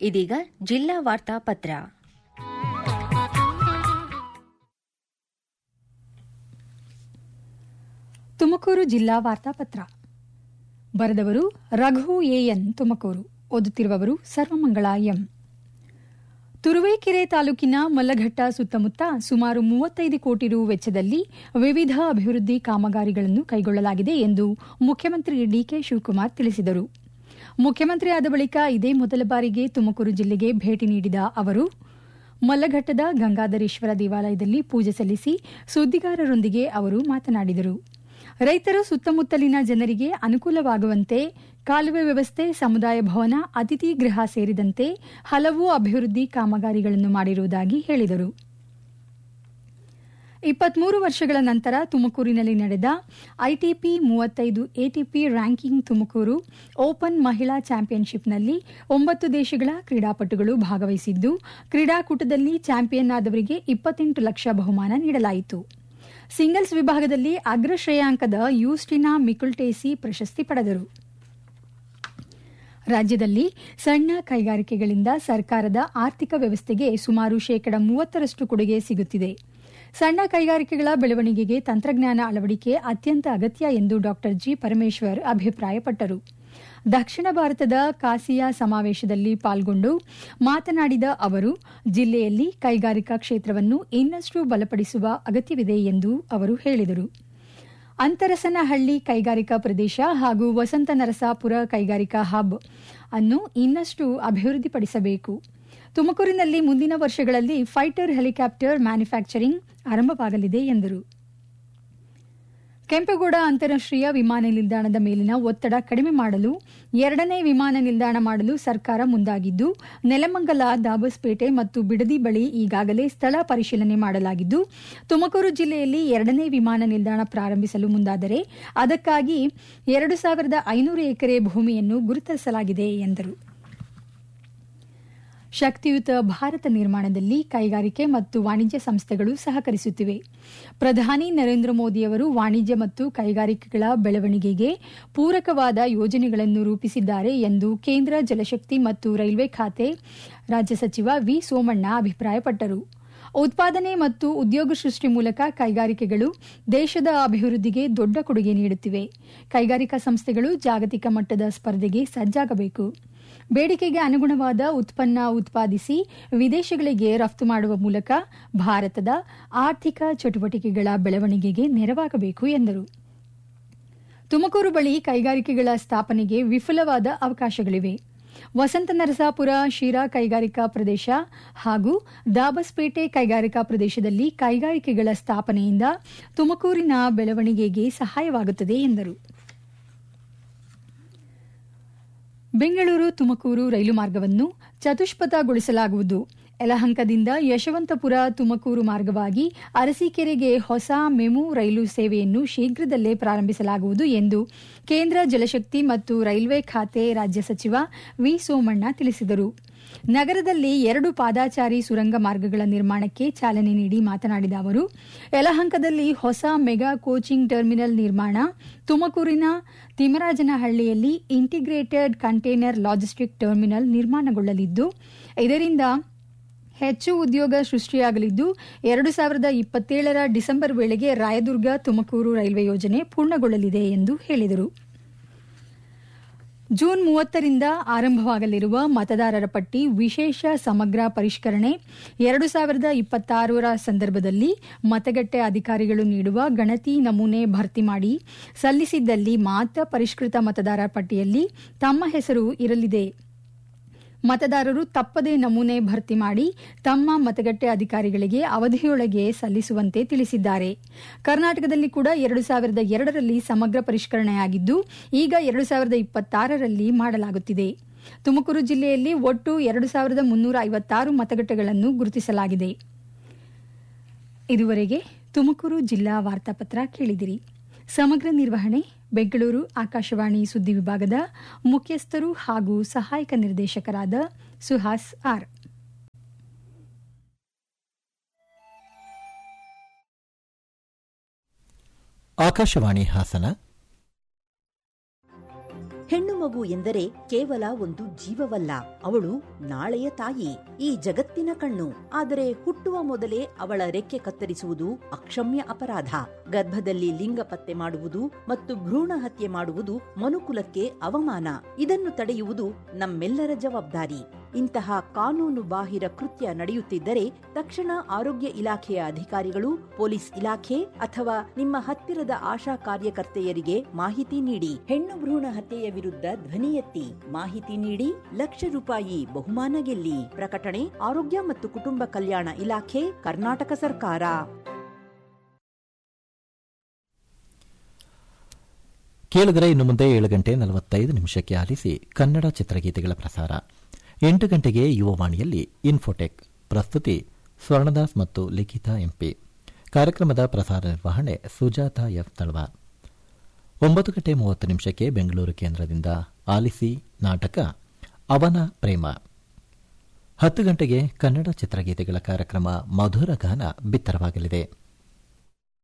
ಇದೀಗ ಜಿಲ್ಲಾ ವಾರ್ತಾ ಪತ್ರ ತುಮಕೂರು ಜಿಲ್ಲಾ ವಾರ್ತಾಪತ್ರ ಬರೆದವರು ರಘು ಎಎನ್ ತುಮಕೂರು ಓದುತ್ತಿರುವವರು ಸರ್ವಮಂಗಳ ಎಂ ತುರುವೇಕೆರೆ ತಾಲೂಕಿನ ಮಲ್ಲಘಟ್ಟ ಸುತ್ತಮುತ್ತ ಸುಮಾರು ಮೂವತ್ತೈದು ಕೋಟಿ ರು ವೆಚ್ಚದಲ್ಲಿ ವಿವಿಧ ಅಭಿವೃದ್ಧಿ ಕಾಮಗಾರಿಗಳನ್ನು ಕೈಗೊಳ್ಳಲಾಗಿದೆ ಎಂದು ಮುಖ್ಯಮಂತ್ರಿ ಡಿಕೆ ಶಿವಕುಮಾರ್ ತಿಳಿಸಿದರು ಮುಖ್ಯಮಂತ್ರಿ ಆದ ಬಳಿಕ ಇದೇ ಮೊದಲ ಬಾರಿಗೆ ತುಮಕೂರು ಜಿಲ್ಲೆಗೆ ಭೇಟಿ ನೀಡಿದ ಅವರು ಮಲ್ಲಘಟ್ಟದ ಗಂಗಾಧರೇಶ್ವರ ದೇವಾಲಯದಲ್ಲಿ ಪೂಜೆ ಸಲ್ಲಿಸಿ ಸುದ್ದಿಗಾರರೊಂದಿಗೆ ಅವರು ಮಾತನಾಡಿದರು ರೈತರು ಸುತ್ತಮುತ್ತಲಿನ ಜನರಿಗೆ ಅನುಕೂಲವಾಗುವಂತೆ ಕಾಲುವೆ ವ್ಯವಸ್ಥೆ ಸಮುದಾಯ ಭವನ ಅತಿಥಿ ಗೃಹ ಸೇರಿದಂತೆ ಹಲವು ಅಭಿವೃದ್ಧಿ ಕಾಮಗಾರಿಗಳನ್ನು ಮಾಡಿರುವುದಾಗಿ ಹೇಳಿದರು ಇಪ್ಪತ್ಮೂರು ವರ್ಷಗಳ ನಂತರ ತುಮಕೂರಿನಲ್ಲಿ ನಡೆದ ಐಟಿಪಿ ಮೂವತ್ತೈದು ಎಟಿಪಿ ರ್ಯಾಂಕಿಂಗ್ ತುಮಕೂರು ಓಪನ್ ಮಹಿಳಾ ಚಾಂಪಿಯನ್ಶಿಪ್ನಲ್ಲಿ ಒಂಬತ್ತು ದೇಶಗಳ ಕ್ರೀಡಾಪಟುಗಳು ಭಾಗವಹಿಸಿದ್ದು ಕ್ರೀಡಾಕೂಟದಲ್ಲಿ ಚಾಂಪಿಯನ್ ಆದವರಿಗೆ ಇಪ್ಪತ್ತೆಂಟು ಲಕ್ಷ ಬಹುಮಾನ ನೀಡಲಾಯಿತು ಸಿಂಗಲ್ಸ್ ವಿಭಾಗದಲ್ಲಿ ಅಗ್ರ ಶ್ರೇಯಾಂಕದ ಯೂಸ್ಟಿನಾ ಮಿಕುಲ್ಟೇಸಿ ಪ್ರಶಸ್ತಿ ಪಡೆದರು ರಾಜ್ಯದಲ್ಲಿ ಸಣ್ಣ ಕೈಗಾರಿಕೆಗಳಿಂದ ಸರ್ಕಾರದ ಆರ್ಥಿಕ ವ್ಯವಸ್ಥೆಗೆ ಸುಮಾರು ಶೇಕಡ ಮೂವತ್ತರಷ್ಟು ಕೊಡುಗೆ ಸಿಗುತ್ತಿದೆ ಸಣ್ಣ ಕೈಗಾರಿಕೆಗಳ ಬೆಳವಣಿಗೆಗೆ ತಂತ್ರಜ್ಞಾನ ಅಳವಡಿಕೆ ಅತ್ಯಂತ ಅಗತ್ಯ ಎಂದು ಡಾ ಜಿ ಪರಮೇಶ್ವರ್ ಅಭಿಪ್ರಾಯಪಟ್ಟರು ದಕ್ಷಿಣ ಭಾರತದ ಕಾಸಿಯಾ ಸಮಾವೇಶದಲ್ಲಿ ಪಾಲ್ಗೊಂಡು ಮಾತನಾಡಿದ ಅವರು ಜಿಲ್ಲೆಯಲ್ಲಿ ಕೈಗಾರಿಕಾ ಕ್ಷೇತ್ರವನ್ನು ಇನ್ನಷ್ಟು ಬಲಪಡಿಸುವ ಅಗತ್ಯವಿದೆ ಎಂದು ಅವರು ಹೇಳಿದರು ಅಂತರಸನಹಳ್ಳಿ ಕೈಗಾರಿಕಾ ಪ್ರದೇಶ ಹಾಗೂ ವಸಂತ ನರಸಾಪುರ ಕೈಗಾರಿಕಾ ಹಬ್ ಅನ್ನು ಇನ್ನಷ್ಟು ಅಭಿವೃದ್ಧಿಪಡಿಸಬೇಕು ತುಮಕೂರಿನಲ್ಲಿ ಮುಂದಿನ ವರ್ಷಗಳಲ್ಲಿ ಫೈಟರ್ ಹೆಲಿಕಾಪ್ಟರ್ ಮ್ಯಾನುಫ್ಯಾಕ್ಚರಿಂಗ್ ಆರಂಭವಾಗಲಿದೆ ಎಂದರು ಕೆಂಪೇಗೌಡ ಅಂತಾರಾಷ್ಟೀಯ ವಿಮಾನ ನಿಲ್ದಾಣದ ಮೇಲಿನ ಒತ್ತಡ ಕಡಿಮೆ ಮಾಡಲು ಎರಡನೇ ವಿಮಾನ ನಿಲ್ದಾಣ ಮಾಡಲು ಸರ್ಕಾರ ಮುಂದಾಗಿದ್ದು ನೆಲಮಂಗಲ ದಾಬಸ್ಪೇಟೆ ಮತ್ತು ಬಿಡದಿ ಬಳಿ ಈಗಾಗಲೇ ಸ್ಥಳ ಪರಿಶೀಲನೆ ಮಾಡಲಾಗಿದ್ದು ತುಮಕೂರು ಜಿಲ್ಲೆಯಲ್ಲಿ ಎರಡನೇ ವಿಮಾನ ನಿಲ್ದಾಣ ಪ್ರಾರಂಭಿಸಲು ಮುಂದಾದರೆ ಅದಕ್ಕಾಗಿ ಎರಡು ಸಾವಿರದ ಐನೂರು ಎಕರೆ ಭೂಮಿಯನ್ನು ಗುರುತಿಸಲಾಗಿದೆ ಎಂದರು ಶಕ್ತಿಯುತ ಭಾರತ ನಿರ್ಮಾಣದಲ್ಲಿ ಕೈಗಾರಿಕೆ ಮತ್ತು ವಾಣಿಜ್ಯ ಸಂಸ್ಥೆಗಳು ಸಹಕರಿಸುತ್ತಿವೆ ಪ್ರಧಾನಿ ನರೇಂದ್ರ ಮೋದಿಯವರು ವಾಣಿಜ್ಯ ಮತ್ತು ಕೈಗಾರಿಕೆಗಳ ಬೆಳವಣಿಗೆಗೆ ಪೂರಕವಾದ ಯೋಜನೆಗಳನ್ನು ರೂಪಿಸಿದ್ದಾರೆ ಎಂದು ಕೇಂದ್ರ ಜಲಶಕ್ತಿ ಮತ್ತು ರೈಲ್ವೆ ಖಾತೆ ರಾಜ್ಯ ಸಚಿವ ವಿ ಸೋಮಣ್ಣ ಅಭಿಪ್ರಾಯಪಟ್ಟರು ಉತ್ಪಾದನೆ ಮತ್ತು ಉದ್ಯೋಗ ಸೃಷ್ಟಿ ಮೂಲಕ ಕೈಗಾರಿಕೆಗಳು ದೇಶದ ಅಭಿವೃದ್ಧಿಗೆ ದೊಡ್ಡ ಕೊಡುಗೆ ನೀಡುತ್ತಿವೆ ಕೈಗಾರಿಕಾ ಸಂಸ್ಥೆಗಳು ಜಾಗತಿಕ ಮಟ್ಟದ ಸ್ಪರ್ಧೆಗೆ ಸಜ್ಜಾಗಬೇಕು ಬೇಡಿಕೆಗೆ ಅನುಗುಣವಾದ ಉತ್ಪನ್ನ ಉತ್ಪಾದಿಸಿ ವಿದೇಶಗಳಿಗೆ ರಫ್ತು ಮಾಡುವ ಮೂಲಕ ಭಾರತದ ಆರ್ಥಿಕ ಚಟುವಟಿಕೆಗಳ ಬೆಳವಣಿಗೆಗೆ ನೆರವಾಗಬೇಕು ಎಂದರು ತುಮಕೂರು ಬಳಿ ಕೈಗಾರಿಕೆಗಳ ಸ್ಥಾಪನೆಗೆ ವಿಫುಲವಾದ ಅವಕಾಶಗಳಿವೆ ವಸಂತ ನರಸಾಪುರ ಶಿರಾ ಕೈಗಾರಿಕಾ ಪ್ರದೇಶ ಹಾಗೂ ದಾಬಸ್ಪೇಟೆ ಕೈಗಾರಿಕಾ ಪ್ರದೇಶದಲ್ಲಿ ಕೈಗಾರಿಕೆಗಳ ಸ್ಥಾಪನೆಯಿಂದ ತುಮಕೂರಿನ ಬೆಳವಣಿಗೆಗೆ ಸಹಾಯವಾಗುತ್ತದೆ ಎಂದರು ಬೆಂಗಳೂರು ತುಮಕೂರು ರೈಲು ಮಾರ್ಗವನ್ನು ಚತುಷ್ಪಥಗೊಳಿಸಲಾಗುವುದು ಯಲಹಂಕದಿಂದ ಯಶವಂತಪುರ ತುಮಕೂರು ಮಾರ್ಗವಾಗಿ ಅರಸೀಕೆರೆಗೆ ಹೊಸ ಮೆಮು ರೈಲು ಸೇವೆಯನ್ನು ಶೀಘ್ರದಲ್ಲೇ ಪ್ರಾರಂಭಿಸಲಾಗುವುದು ಎಂದು ಕೇಂದ್ರ ಜಲಶಕ್ತಿ ಮತ್ತು ರೈಲ್ವೆ ಖಾತೆ ರಾಜ್ಯ ಸಚಿವ ವಿ ಸೋಮಣ್ಣ ತಿಳಿಸಿದರು ನಗರದಲ್ಲಿ ಎರಡು ಪಾದಾಚಾರಿ ಸುರಂಗ ಮಾರ್ಗಗಳ ನಿರ್ಮಾಣಕ್ಕೆ ಚಾಲನೆ ನೀಡಿ ಮಾತನಾಡಿದ ಅವರು ಯಲಹಂಕದಲ್ಲಿ ಹೊಸ ಮೆಗಾ ಕೋಚಿಂಗ್ ಟರ್ಮಿನಲ್ ನಿರ್ಮಾಣ ತುಮಕೂರಿನ ತಿಮರಾಜನಹಳ್ಳಿಯಲ್ಲಿ ಇಂಟಿಗ್ರೇಟೆಡ್ ಕಂಟೈನರ್ ಲಾಜಿಸ್ಟಿಕ್ ಟರ್ಮಿನಲ್ ನಿರ್ಮಾಣಗೊಳ್ಳಲಿದ್ದು ಇದರಿಂದ ಹೆಚ್ಚು ಉದ್ಯೋಗ ಸೃಷ್ಟಿಯಾಗಲಿದ್ದು ಎರಡು ಸಾವಿರದ ಇಪ್ಪತ್ತೇಳರ ಡಿಸೆಂಬರ್ ವೇಳೆಗೆ ರಾಯದುರ್ಗ ತುಮಕೂರು ರೈಲ್ವೆ ಯೋಜನೆ ಪೂರ್ಣಗೊಳ್ಳಲಿದೆ ಎಂದು ಹೇಳಿದರು ಜೂನ್ ಮೂವತ್ತರಿಂದ ಆರಂಭವಾಗಲಿರುವ ಮತದಾರರ ಪಟ್ಟಿ ವಿಶೇಷ ಸಮಗ್ರ ಪರಿಷ್ಕರಣೆ ಎರಡು ಸಾವಿರದ ಇಪ್ಪತ್ತಾರರ ಸಂದರ್ಭದಲ್ಲಿ ಮತಗಟ್ಟೆ ಅಧಿಕಾರಿಗಳು ನೀಡುವ ಗಣತಿ ನಮೂನೆ ಭರ್ತಿ ಮಾಡಿ ಸಲ್ಲಿಸಿದ್ದಲ್ಲಿ ಮಾತ್ರ ಪರಿಷ್ಕೃತ ಮತದಾರರ ಪಟ್ಟಿಯಲ್ಲಿ ತಮ್ಮ ಹೆಸರು ಇರಲಿದೆ ಮತದಾರರು ತಪ್ಪದೇ ನಮೂನೆ ಭರ್ತಿ ಮಾಡಿ ತಮ್ಮ ಮತಗಟ್ಟೆ ಅಧಿಕಾರಿಗಳಿಗೆ ಅವಧಿಯೊಳಗೆ ಸಲ್ಲಿಸುವಂತೆ ತಿಳಿಸಿದ್ದಾರೆ ಕರ್ನಾಟಕದಲ್ಲಿ ಕೂಡ ಎರಡು ಸಾವಿರದ ಎರಡರಲ್ಲಿ ಸಮಗ್ರ ಪರಿಷ್ಕರಣೆಯಾಗಿದ್ದು ಈಗ ಎರಡು ಸಾವಿರದ ಇಪ್ಪತ್ತಾರರಲ್ಲಿ ಮಾಡಲಾಗುತ್ತಿದೆ ತುಮಕೂರು ಜಿಲ್ಲೆಯಲ್ಲಿ ಒಟ್ಟು ಎರಡು ಸಾವಿರದ ಮುನ್ನೂರ ಐವತ್ತಾರು ಮತಗಟ್ಟೆಗಳನ್ನು ಗುರುತಿಸಲಾಗಿದೆ ಇದುವರೆಗೆ ತುಮಕೂರು ಜಿಲ್ಲಾ ವಾರ್ತಾಪತ್ರ ಕೇಳಿದಿರಿ ಸಮಗ್ರ ನಿರ್ವಹಣೆ ಬೆಂಗಳೂರು ಆಕಾಶವಾಣಿ ಸುದ್ದಿ ವಿಭಾಗದ ಮುಖ್ಯಸ್ಥರು ಹಾಗೂ ಸಹಾಯಕ ನಿರ್ದೇಶಕರಾದ ಸುಹಾಸ್ ಆರ್ ಆಕಾಶವಾಣಿ ಹಾಸನ ಹೆಣ್ಣು ಮಗು ಎಂದರೆ ಕೇವಲ ಒಂದು ಜೀವವಲ್ಲ ಅವಳು ನಾಳೆಯ ತಾಯಿ ಈ ಜಗತ್ತಿನ ಕಣ್ಣು ಆದರೆ ಹುಟ್ಟುವ ಮೊದಲೇ ಅವಳ ರೆಕ್ಕೆ ಕತ್ತರಿಸುವುದು ಅಕ್ಷಮ್ಯ ಅಪರಾಧ ಗರ್ಭದಲ್ಲಿ ಲಿಂಗ ಪತ್ತೆ ಮಾಡುವುದು ಮತ್ತು ಭ್ರೂಣ ಹತ್ಯೆ ಮಾಡುವುದು ಮನುಕುಲಕ್ಕೆ ಅವಮಾನ ಇದನ್ನು ತಡೆಯುವುದು ನಮ್ಮೆಲ್ಲರ ಜವಾಬ್ದಾರಿ ಇಂತಹ ಕಾನೂನು ಬಾಹಿರ ಕೃತ್ಯ ನಡೆಯುತ್ತಿದ್ದರೆ ತಕ್ಷಣ ಆರೋಗ್ಯ ಇಲಾಖೆಯ ಅಧಿಕಾರಿಗಳು ಪೊಲೀಸ್ ಇಲಾಖೆ ಅಥವಾ ನಿಮ್ಮ ಹತ್ತಿರದ ಆಶಾ ಕಾರ್ಯಕರ್ತೆಯರಿಗೆ ಮಾಹಿತಿ ನೀಡಿ ಹೆಣ್ಣು ಭ್ರೂಣ ಹತ್ಯೆಯ ವಿರುದ್ಧ ಧ್ವನಿ ಎತ್ತಿ ಮಾಹಿತಿ ನೀಡಿ ಲಕ್ಷ ರೂಪಾಯಿ ಬಹುಮಾನ ಗೆಲ್ಲಿ ಪ್ರಕಟಣೆ ಆರೋಗ್ಯ ಮತ್ತು ಕುಟುಂಬ ಕಲ್ಯಾಣ ಇಲಾಖೆ ಕರ್ನಾಟಕ ಸರ್ಕಾರ ಕೇಳಿದರೆ ಇನ್ನು ಮುಂದೆ ಏಳು ಗಂಟೆ ನಲವತ್ತೈದು ನಿಮಿಷಕ್ಕೆ ಆಲಿಸಿ ಕನ್ನಡ ಚಿತ್ರಗೀತೆಗಳ ಪ್ರಸಾರ ಎಂಟು ಗಂಟೆಗೆ ಯುವವಾಣಿಯಲ್ಲಿ ಇನ್ಫೋಟೆಕ್ ಪ್ರಸ್ತುತಿ ಸ್ವರ್ಣದಾಸ್ ಮತ್ತು ಲಿಖಿತಾ ಎಂಪಿ ಕಾರ್ಯಕ್ರಮದ ಪ್ರಸಾರ ನಿರ್ವಹಣೆ ಸುಜಾತ ಎಫ್ ತಳವಾರ್ ಒಂಬತ್ತು ಗಂಟೆ ಮೂವತ್ತು ನಿಮಿಷಕ್ಕೆ ಬೆಂಗಳೂರು ಕೇಂದ್ರದಿಂದ ಆಲಿಸಿ ನಾಟಕ ಅವನ ಪ್ರೇಮ ಹತ್ತು ಗಂಟೆಗೆ ಕನ್ನಡ ಚಿತ್ರಗೀತೆಗಳ ಕಾರ್ಯಕ್ರಮ ಮಧುರ ಗಾನ ಬಿತ್ತರವಾಗಲಿದೆ